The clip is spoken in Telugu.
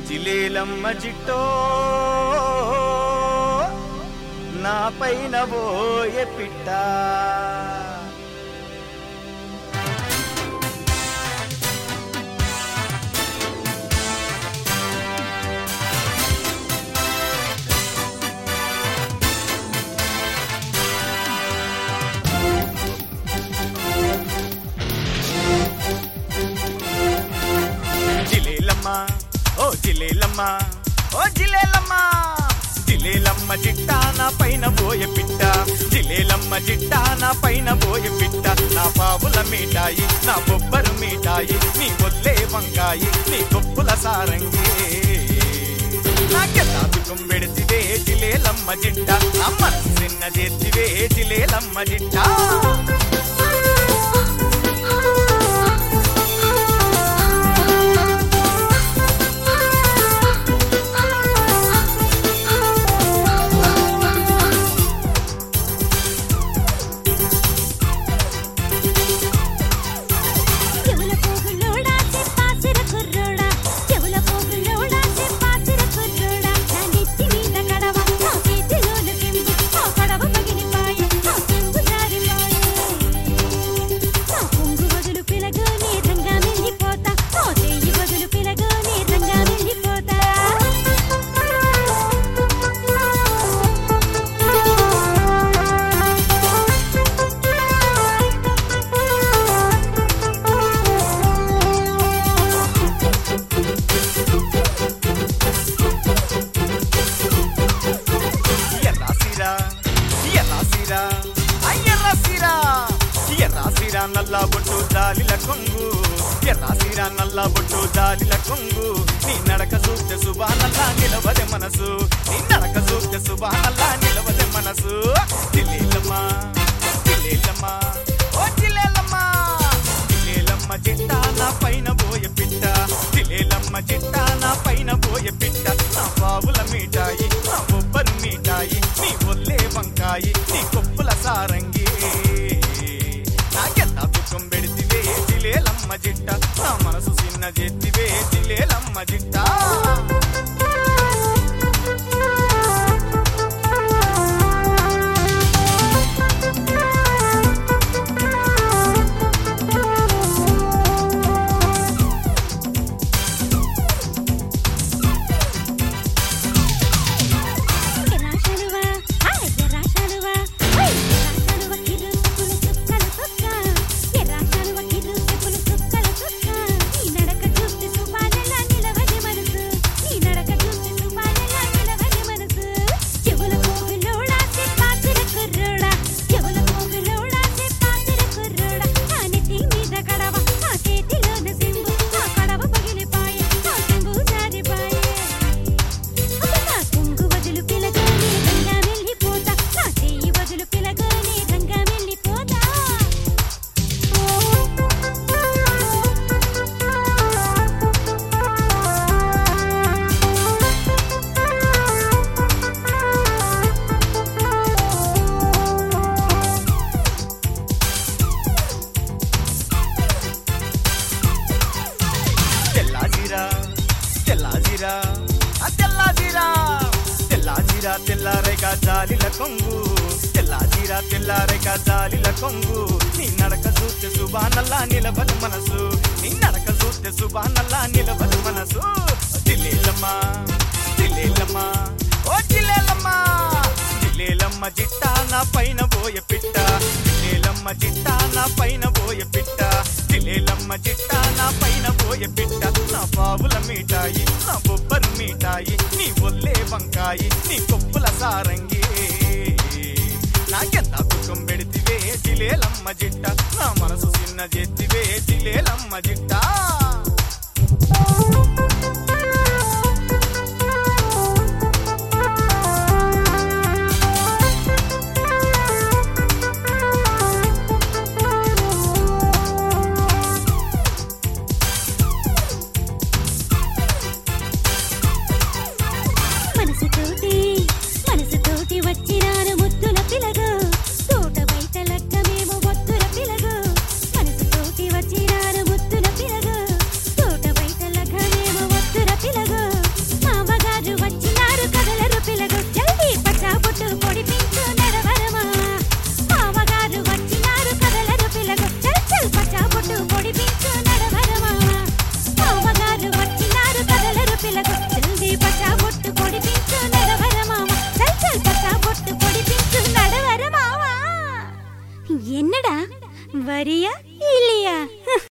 జిలేలమ్మ జిట్టో నా పైన ఓయే పిట్ట జిలేలమ్మ ఓ జిలేలమ్మ ఓ జిలేలమ్మ జిలేలమ్మ జిట్టా నా పైన పోయే పిట్ట జిలేలమ్మ జిట్టా నా పైన పోయే పిట్ట నా పావుల మీటాయి నా బొబ్బరు మీటాయి నీ ఒల్లే వంకాయి నీ కొప్పుల సారంగి నాకెంత దుఃఖం పెడితివే జిలేలమ్మ జిట్ట నా మనసిన్న చేతివే జిలేలమ్మ జిట్టా చెవుల పోగులోడా చెప్పాసిర కుర్రోడా చెవుల పోగులోడా చెప్పాసిర కుర్రోడా నా నెత్తి మీద కడవ నా చేతిలోన చెంబు నా కడవ పగిలిపాయే నా చెంబు జారిపాయే నా పొంగు బదులు పిలగు నీ రంగా వెళ్ళిపోతా నా చెయ్యి బదులు పిలగు నీ రంగా వెళ్ళిపోతా ఎర్రాసిరా ఎర్రాసిరా ఎర్రాసిరా ఎర్రాసిరా నల్ల బొట్టు దాలిల కొంగు ఎర్రాసిరా నల్ల బొట్టు దాలిల కొంగు నీ నడక చూస్తే సుబానల్లా నిలవదే మనసు నీ నడక చూస్తే సుబానల్లా నిలవదే మనసు జిల్లేలమ్మా జిల్లేలమ్మా ఓ జిల్లేలమ్మా జిల్లేలమ్మ జిట్టా నా పైన పోయే పిట్ట జిల్లేలమ్మ జిట్టా నా పైన పోయే పిట్ట నా పావుల మీటాయి నా బొబ్బరు మీటాయి నీ ఒల్లే వంకాయి నీ కొప్పుల సారంగి నాకెంత దుఃఖం పెడితివే జిలేలమ్మ జిట్ట నా మనసు చిన్న చేతివే జిలేలమ్మ జిట్ట ఎరాశలువా హాయ్ ఎరాశలువా హై ఎరాశలువా కిరు చెప్పులు చుక్కలు చుక్క ఎరాశలువా కిరు చెప్పులు చుక్కలు చుక్క నీ నడక చూస్తే సుబానలా నిలవని మనసు నీ నడక చూస్తే సుబానలా నిలవని మనసు చెవుల పోగులోడా చెప్పాసిర కుర్రోడా చెవుల పోగులోడా చెప్పాసిర కుర్రోడా నా నెత్తి మీద కడవ నా చేతిలోన సింబు నా కడవ పగిలిపాయే నా సింబు జారిపాయే నా కొంగు వదులు పిలగానే రంగా వెళ్ళిపోతా నా చెయ్యి వదులు పిలగానే రంగా వెళ్ళిపోతా తెల్లాజిరా తెల్లాజిరా ఆ తెల్లాజిరా తెల్లాజిరా తెల్లారేక జాలిల కొంగు తెల్లాజిరా తెల్లారేక జాలిల కొంగు నీ నడక చూస్తే సుబానల్లా నిలబదు మనసు నీ నడక చూస్తే సుబానల్లా నిలబదు మనసు జిల్లేలమ్మా జిల్లేలమ్మా ఓ జిల్లేలమ్మా జిల్లేలమ్మ జిట్టా నా పైన పోయే పిట్ట జిల్లేలమ్మ జిట్టా నా పైన పోయే పిట్ట జిల్లేలమ్మ జిట్టా నా పైన పోయే పిట్ట నా పావుల మీటాయి నా బొబ్బరు మీటాయి నీ ఒల్లే వంకాయి నీ కొప్పుల సారంగి నాకెంత దుఃఖం పెడితివే జిలేలమ్మ జిట్ట నా మనసు చిన్న చేతివే జిలేలమ్మ జిట్టా మనసుతోటి మనసుతోటి వచ్చినాను ముద్దుల పిలగు తోట బయట లగ్గమేమో ముద్దుల పిలగు మనసుతోటి వచ్చినాను ముద్దుల పిలగు వరియా ఇలియా